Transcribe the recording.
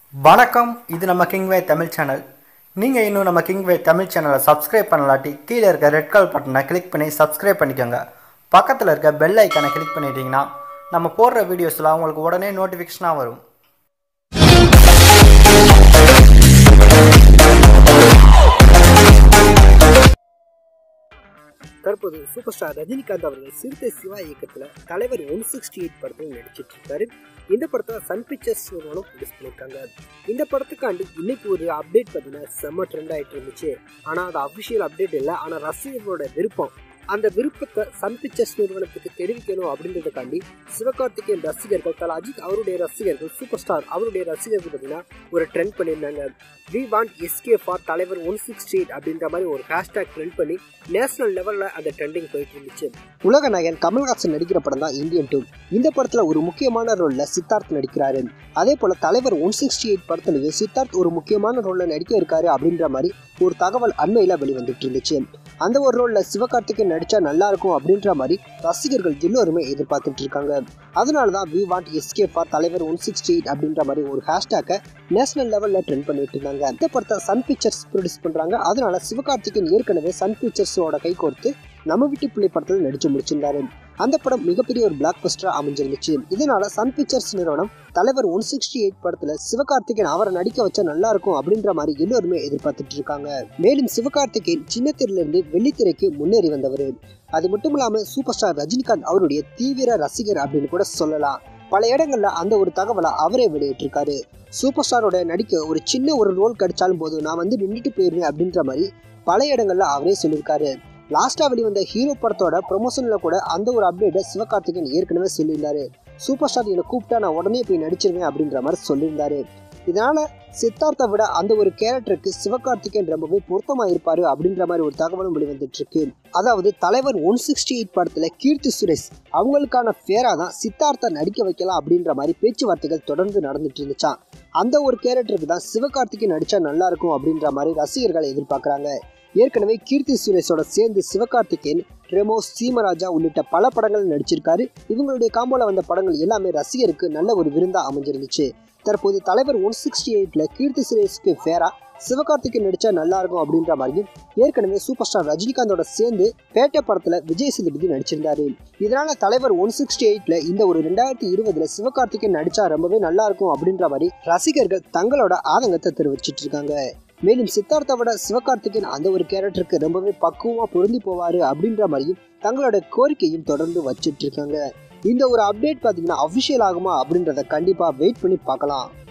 வணக்கம் இது நம்ம கிங்வே தமிழ் சேனல் நீங்கள் இன்னும் நம்ம கிங்வே தமிழ் சேனலை சப்ஸ்கிரைப் பண்ணலாட்டி கீழே இருக்க ரெட் கலர் பட்டனை கிளிக் பண்ணி சப்ஸ்கிரைப் பண்ணிக்கோங்க பக்கத்தில் இருக்க பெல் ஐக்கானை கிளிக் பண்ணிட்டீங்கன்னா நம்ம போடுற வீடியோஸ்லாம் உங்களுக்கு உடனே நோட்டிஃபிகேஷனாக வரும் தற்போது சூப்பர் ஸ்டார் ரஜினிகாந்த் அவர்கள் சிறுத்தை சிவா இயக்கத்துல தலைவர் ஒன் சிக்ஸ்டி எயிட் படத்தில் நடிச்சிட்டு இருக்காரு இந்த படத்தை சன் பிக்சர்ஸ் நிறுவனம் ப்ரொடியூஸ் பண்ணியிருக்காங்க இந்த படத்துக்காண்டி இன்னைக்கு ஒரு அப்டேட் பார்த்தீங்கன்னா செம்ம ட்ரெண்ட் ஆயிட்டு இருந்துச்சு ஆனா அது அஃபிஷியல் அப்டேட் இல்லை ஆனா ரசிகர்களோட விருப்பம் அந்த விருப்பத்தை சன் பிக்சர்ஸ் நிறுவனத்துக்கு தெரிவிக்கணும் அப்படின்றதுக்காண்டி சிவகார்த்திகேயன் ரசிகர்கள் தல அஜித் அவருடைய ரசிகர்கள் சூப்பர் ஸ்டார் அவருடைய ரசிகர்கள் பார்த்தீங்கன்னா ஒரு ட்ரெண்ட் பண்ணியிருந்தாங்க we want SK for Thalaivar one sixty eight அப்படின்ற மாதிரி ஒரு ஹேஷ்டேக் ட்ரெண்ட் பண்ணி நேஷனல் லெவலில் அந்த ட்ரெண்டிங் போயிட்டு இருந்துச்சு உலக நாயகன் கமல்ஹாசன் நடிக்கிற படம் தான் இந்தியன் டூ இந்த படத்துல ஒரு முக்கியமான ரோல்ல சித்தார்த் நடிக்கிறாரு அதே போல தலைவர் ஒன் சிக்ஸ்டி எயிட் படத்துலயும் சித்தார்த் ஒரு முக்கியமான ரோல்ல நடிக்க இருக்காரு அப்படின்ற மாதிரி ஒரு தகவல் அண்மையில வெளிவந்துட்டு இருந்துச்சு அந்த ஒரு ரோல்ல சிவகார்த்திகேயன் நடிச்சா நல்லா இருக்கும் அப்படின்ற மாதிரி ரசிகர்கள் எல்லோருமே எதிர்பார்த்துட்டு இருக்காங்க அதனால தான் we want SK for Thalaivar one sixty eight அப்படின்ற மாதிரி ஒரு ஹேஷ்டேக்கை நேஷனல் லெவல்ல ட்ரெண்ட் பண்ணிட்டு இருந்தாங்க இந்த படத்தை சன் பிக்சர்ஸ் ப்ரொடியூஸ் பண்றாங்க அதனால சிவகார்த்திகேயன் ஏற்கனவே சன் பிக்சர்ஸோட கை கோர்த்து நம்ம வீட்டு பிள்ளை படத்தில் நடிச்சு முடிச்சிருந்தாரு அந்த படம் மிகப்பெரிய ஒரு பிளாக் பஸ்டரா அமைஞ்சிருந்துச்சு இதனால சன் பிக்சர்ஸ் நிறுவனம் தலைவர் ஒன் சிக்ஸ்டி எயிட் படத்துல சிவகார்த்திகேயன் அவரை நடிக்க வச்சா நல்லா இருக்கும் அப்படின்ற மாதிரி எல்லோருமே எதிர்பார்த்துட்டு இருக்காங்க மேலும் சிவகார்த்திகேயன் சின்னத்திரையில இருந்து வெள்ளித்திரைக்கு முன்னேறி வந்தவர் அது மட்டும் இல்லாம சூப்பர் ஸ்டார் ரஜினிகாந்த் அவருடைய தீவிர ரசிகர் அப்படின்னு கூட சொல்லலாம் பல இடங்கள்ல அந்த ஒரு தகவலை அவரே வெளியிட்டிருக்காரு சூப்பர் ஸ்டாரோட நடிக்க ஒரு சின்ன ஒரு ரோல் கிடைச்சாலும் போதும் நான் வந்து நின்றுட்டு போயிருவேன் அப்படின்ற மாதிரி பல இடங்கள்ல அவரே சொல்லியிருக்காரு லாஸ்டா வெளிவந்த ஹீரோ படத்தோட ப்ரொமோஷன்ல கூட அந்த ஒரு அப்டேட்டை சிவகார்த்திகேயன் ஏற்கனவே சொல்லியிருந்தாரு சூப்பர் ஸ்டார் என்னை கூப்பிட்டா நான் உடனே போய் நடிச்சிருவேன் அப்படின்ற மாதிரி சொல்லியிருந்தாரு இதனால சித்தார்த்தை விட அந்த ஒரு கேரக்டருக்கு சிவகார்த்திகேயன் ரொம்பவே பொருத்தமா இருப்பாரு அப்படின்ற மாதிரி ஒரு தகவலும் வெளிவந்துட்டு இருக்கு அதாவது தலைவர் ஒன் சிக்ஸ்டி எயிட் படத்துல கீர்த்தி சுரேஷ் அவங்களுக்கான ஃபேரா தான் சித்தார்த்தை நடிக்க வைக்கலாம் அப்படின்ற மாதிரி பேச்சுவார்த்தைகள் தொடர்ந்து நடந்துட்டு இருந்துச்சான் அந்த ஒரு கேரக்டருக்கு தான் சிவகார்த்திகேயன் நடிச்சா நல்லா இருக்கும் அப்படின்ற மாதிரி ரசிகர்கள் எதிர்பார்க்கறாங்க ஏற்கனவே கீர்த்தி சுரேஷோட சேர்ந்து சிவகார்த்திகேயன் ரெமோ சீமராஜா உள்ளிட்ட பல படங்கள் நடிச்சிருக்காரு இவங்களுடைய காம்போல வந்த படங்கள் எல்லாமே ரசிகருக்கு நல்ல ஒரு விருந்தா அமைஞ்சிருந்துச்சு தற்போது தலைவர் ஒன் சிக்ஸ்டி எயிட்ல கீர்த்தி சுரேஷ்க்கு ஃபேரா சிவகார்த்திகேயன் நடிச்சா நல்லா இருக்கும் அப்படின்ற மாதிரியும் ஏற்கனவே சூப்பர் ஸ்டார் ரஜினிகாந்தோட சேர்ந்து பேட்டை படத்துல விஜய் சேதுபதி நடிச்சிருந்தாரு இதனால தலைவர் ஒன் சிக்ஸ்டி எயிட்ல இந்த ஒரு ரெண்டாயிரத்தி இருபதுல சிவகார்த்திகேயன் நடிச்சா ரொம்பவே நல்லா இருக்கும் அப்படின்ற மாதிரி ரசிகர்கள் தங்களோட ஆதங்கத்தை தெரிவிச்சிட்டு இருக்காங்க மேலும் சித்தார்த்தை விட சிவகார்த்திகேயன் அந்த ஒரு கேரக்டருக்கு ரொம்பவே பக்குவமா பொருந்தி போவாரு அப்படின்ற மாதிரியும் தங்களோட கோரிக்கையும் தொடர்ந்து வச்சிட்டு இருக்காங்க இந்த ஒரு அப்டேட் பார்த்தீங்கன்னா அஃபிஷியல் ஆகுமா அப்படின்றத கண்டிப்பா வெயிட் பண்ணி பார்க்கலாம்